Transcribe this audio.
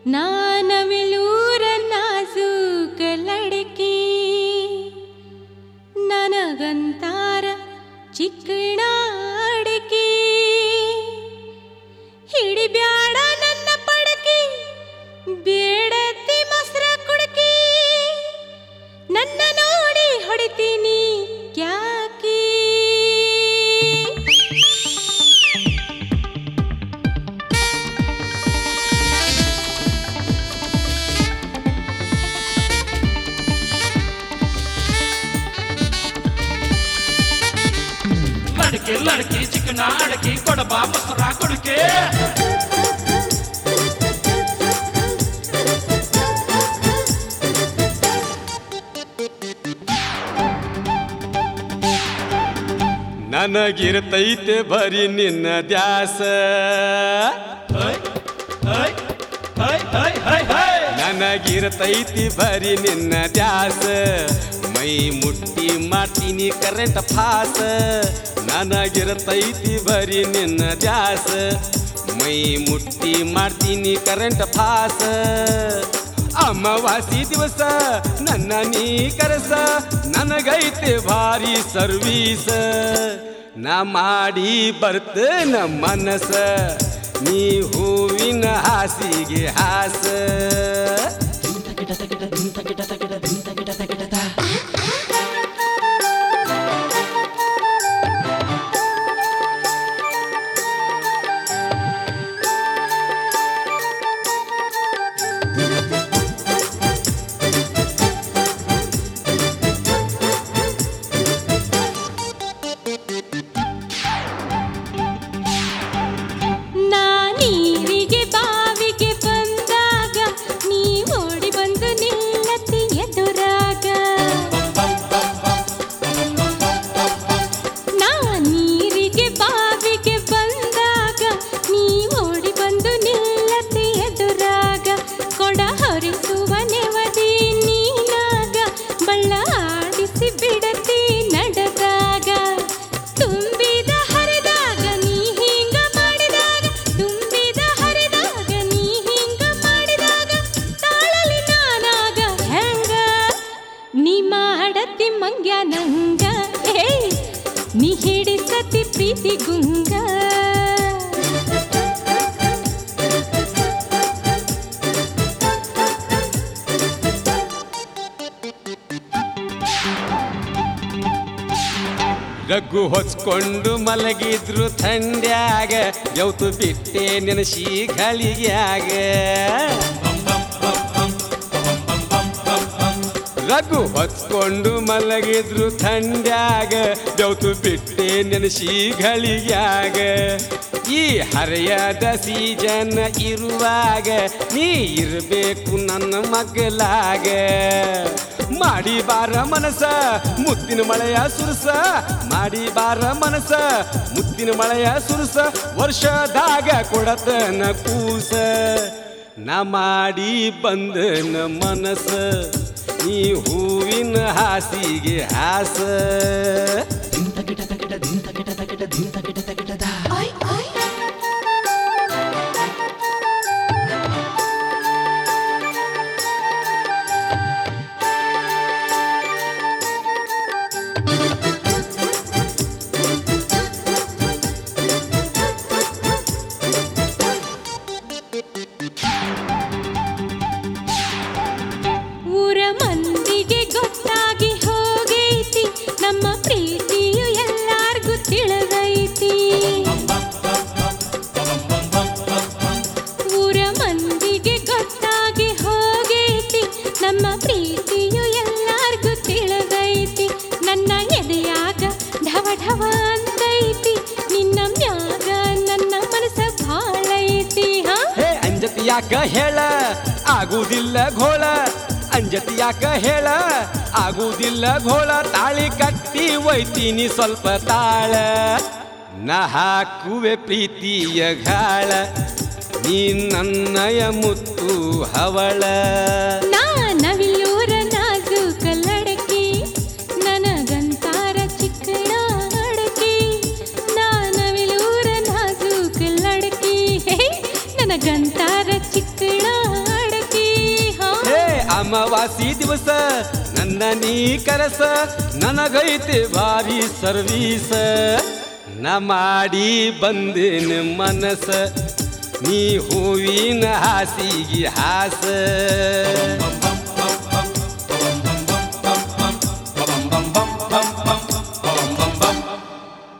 ನಾನವಿಲೂರ ನಾಜೂಕ ಲಡಕಿ ನನಗಂತಾರ ಚಿಕ್ಕಣ ಅಡಕಿ ಹಿಡಿಬ್ಯಾಡ ನನ್ನ ಪಡಕಿ ಬೇಡತಿ ಮೊಸರ ಕುಡಕಿ ನನ್ನ ನೋಡಿ ಹೊಡಿತೀನಿ ಕ್ಯಾಕಿ ಲಡಕಿ ಲಡಕಿ ಚಿಕ್ಕನ ಅಡಕಿ ಕೊಡಬಾ ಮೊಸರ ಕೊಡಕೆ ನನಗಿರ್ತೈತೆ ಬರೀ ನಿನ್ನ ದ್ಯಾಸ ಹೈ ಹೈ ಹೈ ಹೈ ಹೈ ಹೈ ನನಗಿರ್ತೈತಿ ಬರೀ ನಿನ್ನ ದ್ಯಾಸ ಮೈ ಮುಟ್ಟಿ ಮಾಡ್ತೀನಿ ಕರೆಂಟ್ ಫಾಸ ನನಗಿರ್ತೈತಿ ಬರೀ ನಿನ್ನ ದ್ಯಾಸ ಮೈ ಮುಟ್ಟಿ ಮಾಡ್ತೀನಿ ಕರೆಂಟ್ ಫಾಸ ಅಮಾವಾಸಿ ದಿವಸ ನನ್ನ ನೀ ಕರೆಸ ನನಗೈತೆ ಭಾರಿ ಸರ್ವೀಸ ನಾ ಮಾಡಿ ಬರ್ತೇನ ಮನಸ ನೀ ಹೂವಿನ ಹಾಸಿಗೆ ಹಾಸ ನಾ ನೀರಿಗೆ ಬಾವಿಗೆ ಬಂದಾಗ ನೀ ಓಡಿ ಬಂದು ನಿಲ್ಲತಿ ಎದುರಾಗ ನಾ ನೀರಿಗೆ ಬಾವಿಗೆ ಬಂದಾಗ ನೀ ಓಡಿ ಬಂದು ನಿಲ್ಲತಿ ಎದುರಾಗ ಕೊಡ ಹರಿಸುವ ನೆವದಿ ನೀನಾಗ ಬಳ್ಳ ಆಡಿಸಿ ಬಿಡತಿ ನಡೆದಾಗ ತುಂಬಿದ ಹರಿದಾಗ ನೀ ಹಿಂಗ ಮಾಡಿದಾಗ ತುಂಬಿದ ಹರಿದಾಗ ನೀ ಹಿಂಗ ಮಾಡಿದಾಗ ತಾಳಲಿ ನಾನಾಗ ಹೆಂಗ ನೀ ಮಾಡತಿ ಮಂಗ್ಯ ನಂಗ ಏ ನೀ ಹಿಡಿಸತಿ ಪ್ರೀತಿ ಗುಂಗ ರಗ್ಗು ಹೊಚ್ಕೊಂಡು ಮಲಗಿದ್ರು ಥಂಡ್ಯಾಗ ಯಾವತ್ತು ಬಿಟ್ಟೆ ನೆನಸಿ ಗಳಿಗ್ಯಾಗ ರಗ್ಗು ಹೊಚ್ಕೊಂಡು ಮಲಗಿದ್ರು ಥಂಡ್ಯಾಗ ಯಾವತ್ತು ಬಿಟ್ಟೆ ನೆನಸಿ ಗಳಿಗ್ಯಾಗ ಈ ಹರೆಯದ ಸೀಜನ್ ಇರುವಾಗ ನೀ ಇರಬೇಕು ನನ್ನ ಮಗಲಾಗ ಮಾಡಿ ಬಾರ ಮನಸ ಮುತ್ತಿನ ಮಳೆಯ ಸುರಸ ಮಾಡಿ ಬಾರ ಮನಸ ಮುತ್ತಿನ ಮಳೆಯ ಸುರಸ ವರ್ಷದಾಗ ಕೊಡತನ ಕೂಸ ನಾ ಮಾಡಿ ಬಂದನ ಮನಸ ನೀ ಹೂವಿನ ಹಾಸಿಗೆ ಹಾಸ ಊರ ಮಂದಿಗೆ ಗೊತ್ತಾಗಿ ಹೋಗೈತಿ ನಮ್ಮ ಪ್ರೀತಿಯು ಎಲ್ಲಾರ್ಗೂ ತಿಳಿದೈತಿ ಊರ ಮಂದಿಗೆ ಗೊತ್ತಾಗಿ ಹೋಗೈತಿ ನಮ್ಮ ಪ್ರೀತಿಯು ಎಲ್ಲಾರ್ಗೂ ತಿಳಿದೈತಿ ನನ್ನ ಎದೆಯಾಗ ಢವ ಢವ ಅಂತೈತಿ ನಿನ್ನ ಮ್ಯಾಗ ನನ್ನ ಮನಸ್ಸ ಭಾಳ ಐತಿ ಹಾ ಹೇ ಅಂಜತಿ ಯಾಕ ಹೇಳ ಆಗುವುದಿಲ್ಲ ಘೋಳ ಅಂಜತಿ ಯಾಕ ಹೇಳ ಆಗುವುದಿಲ್ಲ ಘೋಳ ತಾಳಿ ಕಟ್ಟಿ ಒಯ್ತೀನಿ ಸ್ವಲ್ಪ ತಾಳ ನಾ ಹಾಕುವೆ ಪ್ರೀತಿಯ ಗಾಳ ನೀ ನನ್ನಯ ಮುತ್ತು ಹವಳ ನಾ ನವಿಲೂರ ನಾಜೂಕ ಲಡಕಿ ನನಗಂತಾರ ಚಿಕ್ಕಣ ಅಡಕಿ ನಾ ನವಿಲೂರ ನಾಜೂಕ ಲಡಕಿ ಹೇ, ನನಗಂತಾರ ಚಿಕ್ಕಣ ಅಮಾವಾಸಿ ದಿವಸ ನನ್ನ ನೀ ಕರಸ ನನಗೈತೆ ಭಾರಿ ಸರ್ವೀಸ ನ ಮಾಡಿ ಬಂದೇನ ಮನಸ ನೀ ಹೂವಿನ ಹಾಸಿಗೆ ಹಾಸ